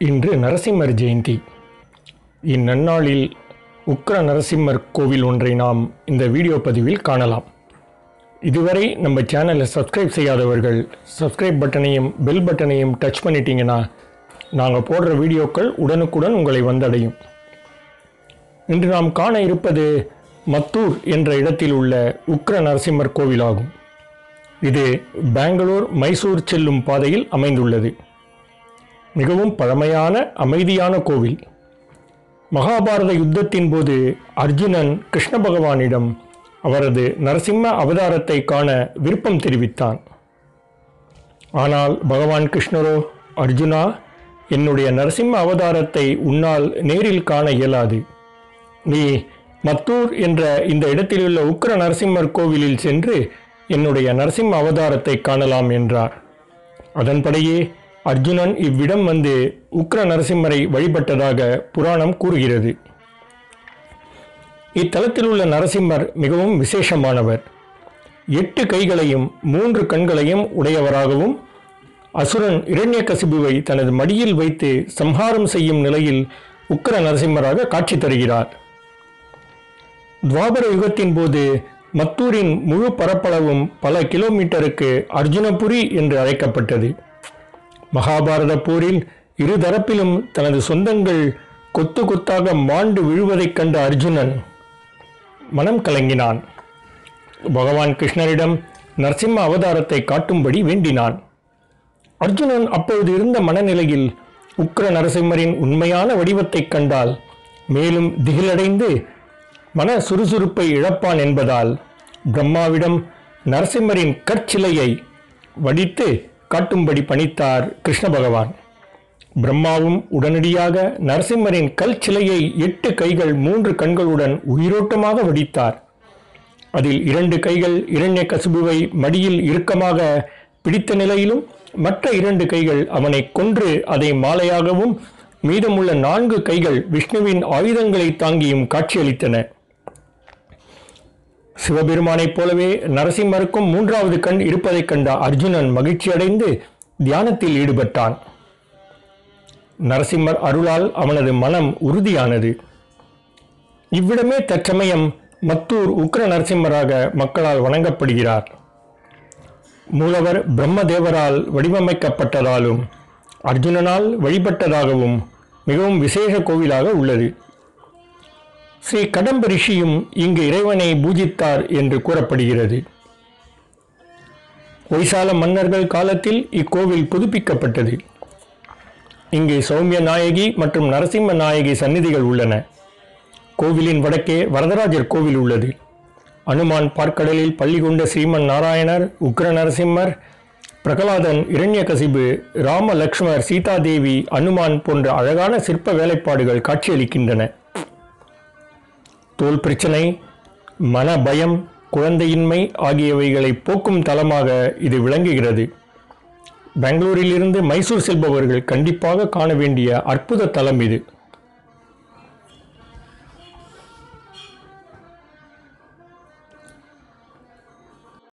இன்று நரசிம்மர் ஜெயந்தி இந்நன்னாளில் உக்ர நரசிம்மர் கோவில் ஒன்றை நாம் இந்த வீடியோ பதிவில் காணலாம் இதுவரை நம்ம சேனலை சப்ஸ்கிரைப் செய்யாதவர்கள் சப்ஸ்கிரைப் பட்டனையும் பெல் பட்டனையும் டச் பண்ணிட்டீங்கன்னா நாங்கள் போடுற வீடியோக்கள் உடனுக்குடன் உங்களை வந்தடையும் இன்று நாம் காண இருப்பது மத்தூர் என்ற இடத்தில் உள்ள உக்ர நரசிம்மர் கோவிலாகும் இது பெங்களூர் மைசூர் செல்லும் பாதையில் அமைந்துள்ளது மிகவும் பழமையான அமைதியான கோவில் மகாபாரத யுத்தத்தின் போது அர்ஜுனன் கிருஷ்ண பகவானிடம் அவரது நரசிம்ம அவதாரத்தை காண விருப்பம் தெரிவித்தான் ஆனால் பகவான் கிருஷ்ணரோ அர்ஜுனா என்னுடைய நரசிம்ம அவதாரத்தை உன்னால் நேரில் காண இயலாது நீ மத்தூர் என்ற இந்த இடத்திலுள்ள உக்ர நரசிம்மர் கோவிலில் சென்று என்னுடைய நரசிம்ம அவதாரத்தை காணலாம் என்றார் அதன்படியே அர்ஜுனன் இவ்விடம் வந்து உக்ர நரசிம்மரை வழிபட்டதாக புராணம் கூறுகிறது இத்தலத்தில் உள்ள நரசிம்மர் மிகவும் விசேஷமானவர் எட்டு கைகளையும் மூன்று கண்களையும் உடையவராகவும் அசுரன் இரண்யகசிபுவை தனது மடியில் வைத்து சம்ஹாரம் செய்யும் நிலையில் உக்கர நரசிம்மராக காட்சி தருகிறார் துவாபர யுகத்தின் போது மத்தூரின் முழு பரப்பளவும் பல கிலோமீட்டருக்கு அர்ஜுனபுரி என்று அழைக்கப்பட்டது மகாபாரத போரில் இரு தரப்பிலும் தனது சொந்தங்கள் கொத்து கொத்தாக மாண்டு விழுவதைக் கண்ட அர்ஜுனன் மனம் கலங்கினான் பகவான் கிருஷ்ணரிடம் நரசிம்ம அவதாரத்தை காட்டும்படி வேண்டினான் அர்ஜுனன் அப்பொழுது இருந்த மனநிலையில் உக்ர நரசிம்மரின் உண்மையான வடிவத்தைக் கண்டால் மேலும் திகிலடைந்து மன சுறுசுறுப்பை இழப்பான் என்பதால் பிரம்மாவிடம் நரசிம்மரின் கற்சிலையை வடித்து காட்டும்படி பணித்தார் கிருஷ்ண பகவான் பிரம்மாவும் உடனடியாக நரசிம்மரின் கல் சிலையை எட்டு கைகள் மூன்று கண்களுடன் உயிரோட்டமாக வடித்தார் அதில் இரண்டு கைகள் இரண்ய கசுபுவை மடியில் இறுக்கமாக பிடித்த நிலையிலும் மற்ற இரண்டு கைகள் அவனை கொன்று அதை மாலையாகவும் மீதமுள்ள நான்கு கைகள் விஷ்ணுவின் ஆயுதங்களை தாங்கியும் காட்சியளித்தன சிவபெருமானைப் போலவே நரசிம்மருக்கும் மூன்றாவது கண் இருப்பதைக் கண்ட அர்ஜுனன் மகிழ்ச்சியடைந்து தியானத்தில் ஈடுபட்டான் நரசிம்மர் அருளால் அவனது மனம் உறுதியானது இவ்விடமே தற்சமயம் மத்தூர் உக்ர நரசிம்மராக மக்களால் வணங்கப்படுகிறார் மூலவர் பிரம்மதேவரால் வடிவமைக்கப்பட்டதாலும் அர்ஜுனனால் வழிபட்டதாகவும் மிகவும் விசேஷ கோவிலாக உள்ளது ஸ்ரீ கடம்ப ரிஷியும் இங்கு இறைவனை பூஜித்தார் என்று கூறப்படுகிறது ஒய்சால மன்னர்கள் காலத்தில் இக்கோவில் புதுப்பிக்கப்பட்டது இங்கே சௌமிய நாயகி மற்றும் நரசிம்ம நாயகி சந்நிதிகள் உள்ளன கோவிலின் வடக்கே வரதராஜர் கோவில் உள்ளது அனுமான் பார்க்கடலில் பள்ளி கொண்ட ஸ்ரீமன் நாராயணர் உக்ர நரசிம்மர் பிரகலாதன் இரண்யகசிபு ராம லக்ஷ்மர் சீதாதேவி அனுமான் போன்ற அழகான சிற்ப வேலைப்பாடுகள் காட்சியளிக்கின்றன தோல் பிரச்சனை மன பயம் குழந்தையின்மை ஆகியவைகளை போக்கும் தலமாக இது விளங்குகிறது பெங்களூரிலிருந்து மைசூர் செல்பவர்கள் கண்டிப்பாக காண வேண்டிய அற்புத தலம் இது